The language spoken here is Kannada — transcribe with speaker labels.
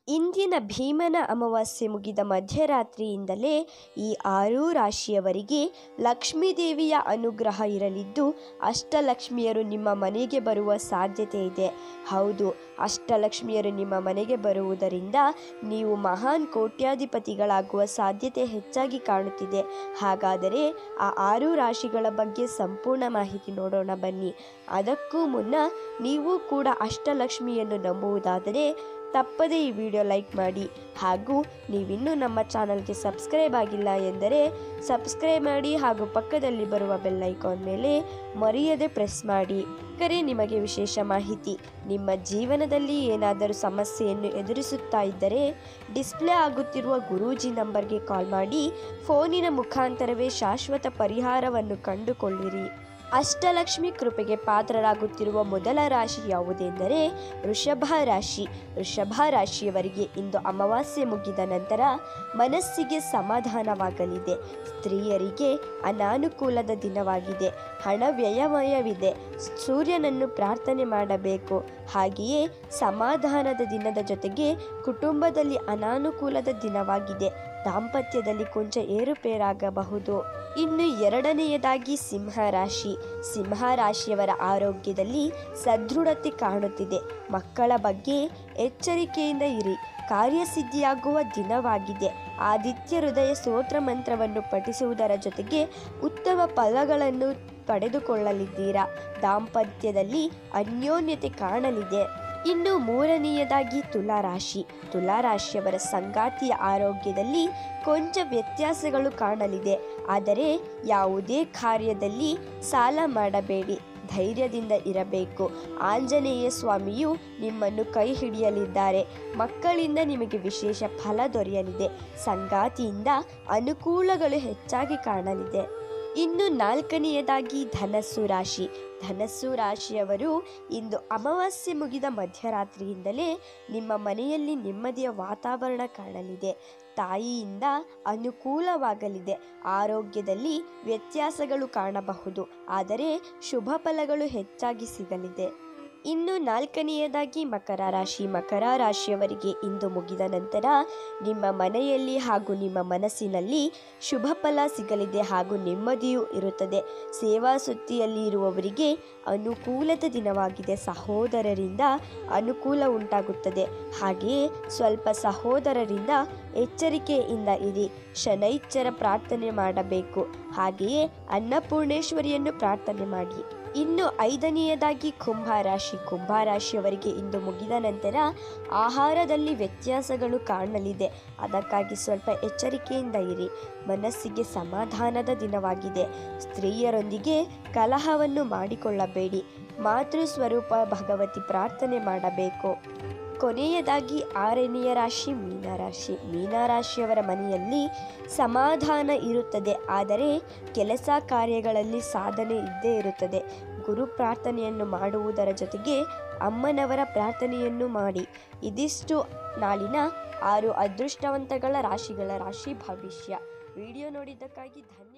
Speaker 1: ಇಂದಿನ ಭೀಮನ ಅಮಾವಾಸ್ಯೆ ಮುಗಿದ ಮಧ್ಯರಾತ್ರಿಯಿಂದಲೇ ಈ ಆರೂ ರಾಶಿಯವರಿಗೆ ಲಕ್ಷ್ಮೀದೇವಿಯ ಅನುಗ್ರಹ ಇರಲಿದ್ದು ಅಷ್ಟಲಕ್ಷ್ಮಿಯರು ನಿಮ್ಮ ಮನೆಗೆ ಬರುವ ಸಾಧ್ಯತೆ ಇದೆ ಹೌದು ಅಷ್ಟಲಕ್ಷ್ಮಿಯರು ನಿಮ್ಮ ಮನೆಗೆ ಬರುವುದರಿಂದ ನೀವು ಮಹಾನ್ ಕೋಟ್ಯಾಧಿಪತಿಗಳಾಗುವ ಸಾಧ್ಯತೆ ಹೆಚ್ಚಾಗಿ ಕಾಣುತ್ತಿದೆ ಹಾಗಾದರೆ ಆ ಆರು ರಾಶಿಗಳ ಬಗ್ಗೆ ಸಂಪೂರ್ಣ ಮಾಹಿತಿ ನೋಡೋಣ ಬನ್ನಿ ಅದಕ್ಕೂ ಮುನ್ನ ನೀವು ಕೂಡ ಅಷ್ಟಲಕ್ಷ್ಮಿಯನ್ನು ನಂಬುವುದಾದರೆ ತಪ್ಪದೇ ಈ ವಿಡಿಯೋ ಲೈಕ್ ಮಾಡಿ ಹಾಗೂ ನೀವಿನ್ನೂ ನಮ್ಮ ಚಾನಲ್ಗೆ ಸಬ್ಸ್ಕ್ರೈಬ್ ಆಗಿಲ್ಲ ಎಂದರೆ ಸಬ್ಸ್ಕ್ರೈಬ್ ಮಾಡಿ ಹಾಗೂ ಪಕ್ಕದಲ್ಲಿ ಬರುವ ಬೆಲ್ ಐಕಾನ್ ಮೇಲೆ ಮರೆಯದೆ ಪ್ರೆಸ್ ಮಾಡಿ ಕರೆ ನಿಮಗೆ ವಿಶೇಷ ಮಾಹಿತಿ ನಿಮ್ಮ ಜೀವನದಲ್ಲಿ ಏನಾದರೂ ಸಮಸ್ಯೆಯನ್ನು ಎದುರಿಸುತ್ತಾ ಇದ್ದರೆ ಡಿಸ್ಪ್ಲೇ ಆಗುತ್ತಿರುವ ಗುರೂಜಿ ನಂಬರ್ಗೆ ಕಾಲ್ ಮಾಡಿ ಫೋನಿನ ಮುಖಾಂತರವೇ ಶಾಶ್ವತ ಪರಿಹಾರವನ್ನು ಕಂಡುಕೊಳ್ಳಿರಿ ಅಷ್ಟಲಕ್ಷ್ಮಿ ಕೃಪೆಗೆ ಪಾತ್ರರಾಗುತ್ತಿರುವ ಮೊದಲ ರಾಶಿ ಯಾವುದೆಂದರೆ ವೃಷಭ ರಾಶಿ ವೃಷಭ ರಾಶಿಯವರಿಗೆ ಇಂದು ಅಮಾವಾಸ್ಯೆ ಮುಗಿದ ನಂತರ ಮನಸ್ಸಿಗೆ ಸಮಾಧಾನವಾಗಲಿದೆ ಸ್ತ್ರೀಯರಿಗೆ ಅನಾನುಕೂಲದ ದಿನವಾಗಿದೆ ಹಣ ವ್ಯಯಮಯವಿದೆ ಸೂರ್ಯನನ್ನು ಪ್ರಾರ್ಥನೆ ಮಾಡಬೇಕು ಹಾಗೆಯೇ ಸಮಾಧಾನದ ದಿನದ ಜೊತೆಗೆ ಕುಟುಂಬದಲ್ಲಿ ಅನಾನುಕೂಲದ ದಿನವಾಗಿದೆ ದಾಂಪತ್ಯದಲ್ಲಿ ಕೊಂಚ ಏರುಪೇರಾಗಬಹುದು ಇನ್ನು ಎರಡನೆಯದಾಗಿ ಸಿಂಹ ರಾಶಿ ಸಿಂಹ ರಾಶಿಯವರ ಆರೋಗ್ಯದಲ್ಲಿ ಸದೃಢತೆ ಕಾಣುತ್ತಿದೆ ಮಕ್ಕಳ ಬಗ್ಗೆ ಎಚ್ಚರಿಕೆಯಿಂದ ಇರಿ ಕಾರ್ಯಸಿದ್ಧಿಯಾಗುವ ದಿನವಾಗಿದೆ ಆದಿತ್ಯ ಹೃದಯ ಸ್ತೋತ್ರ ಮಂತ್ರವನ್ನು ಪಠಿಸುವುದರ ಜೊತೆಗೆ ಉತ್ತಮ ಫಲಗಳನ್ನು ಪಡೆದುಕೊಳ್ಳಲಿದ್ದೀರಾ ದಾಂಪತ್ಯದಲ್ಲಿ ಅನ್ಯೋನ್ಯತೆ ಕಾಣಲಿದೆ ಇನ್ನು ಮೂರನೆಯದಾಗಿ ತುಲಾರಾಶಿ ತುಲಾರಾಶಿಯವರ ಸಂಗಾತಿಯ ಆರೋಗ್ಯದಲ್ಲಿ ಕೊಂಚ ವ್ಯತ್ಯಾಸಗಳು ಕಾಣಲಿದೆ ಆದರೆ ಯಾವುದೇ ಕಾರ್ಯದಲ್ಲಿ ಸಾಲ ಮಾಡಬೇಡಿ ಧೈರ್ಯದಿಂದ ಇರಬೇಕು ಆಂಜನೇಯ ಸ್ವಾಮಿಯು ನಿಮ್ಮನ್ನು ಕೈ ಹಿಡಿಯಲಿದ್ದಾರೆ ಮಕ್ಕಳಿಂದ ನಿಮಗೆ ವಿಶೇಷ ಫಲ ದೊರೆಯಲಿದೆ ಸಂಗಾತಿಯಿಂದ ಅನುಕೂಲಗಳು ಹೆಚ್ಚಾಗಿ ಕಾಣಲಿದೆ ಇನ್ನು ನಾಲ್ಕನೆಯದಾಗಿ ಧನಸ್ಸು ರಾಶಿ ಧನಸ್ಸು ರಾಶಿಯವರು ಇಂದು ಅಮಾವಾಸ್ಯೆ ಮುಗಿದ ಮಧ್ಯರಾತ್ರಿಯಿಂದಲೇ ನಿಮ್ಮ ಮನೆಯಲ್ಲಿ ನೆಮ್ಮದಿಯ ವಾತಾವರಣ ಕಾಣಲಿದೆ ತಾಯಿಯಿಂದ ಅನುಕೂಲವಾಗಲಿದೆ ಆರೋಗ್ಯದಲ್ಲಿ ವ್ಯತ್ಯಾಸಗಳು ಕಾಣಬಹುದು ಆದರೆ ಶುಭ ಫಲಗಳು ಹೆಚ್ಚಾಗಿ ಸಿಗಲಿದೆ ಇನ್ನು ನಾಲ್ಕನೆಯದಾಗಿ ಮಕರ ರಾಶಿ ಮಕರ ರಾಶಿಯವರಿಗೆ ಇಂದು ಮುಗಿದ ನಂತರ ನಿಮ್ಮ ಮನೆಯಲ್ಲಿ ಹಾಗೂ ನಿಮ್ಮ ಮನಸ್ಸಿನಲ್ಲಿ ಶುಭ ಫಲ ಸಿಗಲಿದೆ ಹಾಗೂ ನೆಮ್ಮದಿಯೂ ಇರುತ್ತದೆ ಸೇವಾ ಸುತ್ತಿಯಲ್ಲಿ ಇರುವವರಿಗೆ ಅನುಕೂಲದ ದಿನವಾಗಿದೆ ಸಹೋದರರಿಂದ ಅನುಕೂಲ ಉಂಟಾಗುತ್ತದೆ ಹಾಗೆಯೇ ಸ್ವಲ್ಪ ಸಹೋದರರಿಂದ ಎಚ್ಚರಿಕೆಯಿಂದ ಇರಿ ಶನೈಶ್ಚರ ಪ್ರಾರ್ಥನೆ ಮಾಡಬೇಕು ಹಾಗೆಯೇ ಅನ್ನಪೂರ್ಣೇಶ್ವರಿಯನ್ನು ಪ್ರಾರ್ಥನೆ ಮಾಡಿ ಇನ್ನು ಐದನೆಯದಾಗಿ ಕುಂಭರಾಶಿ ಕುಂಭರಾಶಿಯವರಿಗೆ ಇಂದು ಮುಗಿದ ನಂತರ ಆಹಾರದಲ್ಲಿ ವ್ಯತ್ಯಾಸಗಳು ಕಾಣಲಿದೆ ಅದಕ್ಕಾಗಿ ಸ್ವಲ್ಪ ಎಚ್ಚರಿಕೆಯಿಂದ ಇರಿ ಮನಸ್ಸಿಗೆ ಸಮಾಧಾನದ ದಿನವಾಗಿದೆ ಸ್ತ್ರೀಯರೊಂದಿಗೆ ಕಲಹವನ್ನು ಮಾಡಿಕೊಳ್ಳಬೇಡಿ ಮಾತೃ ಸ್ವರೂಪ ಭಗವತಿ ಪ್ರಾರ್ಥನೆ ಮಾಡಬೇಕು ಕೊನೆಯದಾಗಿ ಆರನೆಯ ರಾಶಿ ಮೀನರಾಶಿ ಮೀನರಾಶಿಯವರ ಮನೆಯಲ್ಲಿ ಸಮಾಧಾನ ಇರುತ್ತದೆ ಆದರೆ ಕೆಲಸ ಕಾರ್ಯಗಳಲ್ಲಿ ಸಾಧನೆ ಇದ್ದೇ ಇರುತ್ತದೆ ಗುರು ಪ್ರಾರ್ಥನೆಯನ್ನು ಮಾಡುವುದರ ಜೊತೆಗೆ ಅಮ್ಮನವರ ಪ್ರಾರ್ಥನೆಯನ್ನು ಮಾಡಿ ಇದಿಷ್ಟು ನಾಳಿನ ಆರು ಅದೃಷ್ಟವಂತಗಳ ರಾಶಿಗಳ ರಾಶಿ ಭವಿಷ್ಯ ವಿಡಿಯೋ ನೋಡಿದ್ದಕ್ಕಾಗಿ ಧನ್ಯ